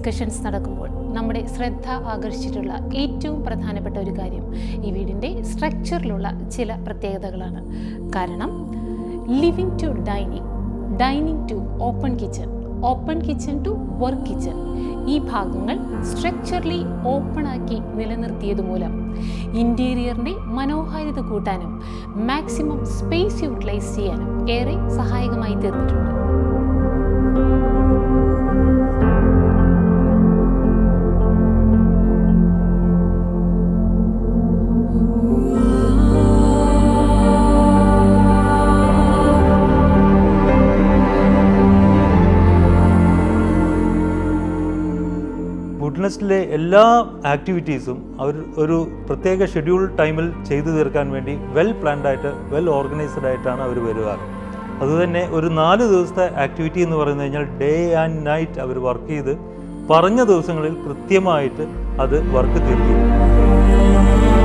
discussions നടക്കുമ്പോൾ നമ്മുടെ ശ്രദ്ധ ആകർഷിച്ചിട്ടുള്ള ഏറ്റവും പ്രധാനപ്പെട്ട ഒരു കാര്യം ഈ വീടിൻ്റെ സ്ട്രക്ചറിലുള്ള ചില പ്രത്യേകതകളാണ് കാരണം living to dining dining to open kitchen open kitchen to work kitchen ഈ ഭാഗങ്ങൾ സ്ട്രക്ചറലി ഓപ്പൺ ആക്കി നിലനിർത്തിയത് മൂലം ഇൻറ്റീരിയറിൻ്റെ മനോഹാരിത കൂട്ടാനും മാക്സിമം സ്പേസ് യൂട്ടിലൈസ് ചെയ്യാനും ഏറെ സഹായകമായി തീർന്നിട്ടുണ്ട് വുഡ്നെസ്റ്റിലെ എല്ലാ ആക്ടിവിറ്റീസും അവർ ഒരു പ്രത്യേക ഷെഡ്യൂൾ ടൈമിൽ ചെയ്തു തീർക്കാൻ വേണ്ടി വെൽ പ്ലാൻഡ് ആയിട്ട് വെൽ ഓർഗനൈസ്ഡ് ആയിട്ടാണ് അവർ വരികാറ് അതുതന്നെ ഒരു നാല് ദിവസത്തെ ആക്ടിവിറ്റി എന്ന് പറഞ്ഞു കഴിഞ്ഞാൽ ഡേ ആൻഡ് നൈറ്റ് അവർ വർക്ക് ചെയ്ത് പറഞ്ഞ ദിവസങ്ങളിൽ കൃത്യമായിട്ട് അത് വർക്ക് തീർത്തിരുന്നു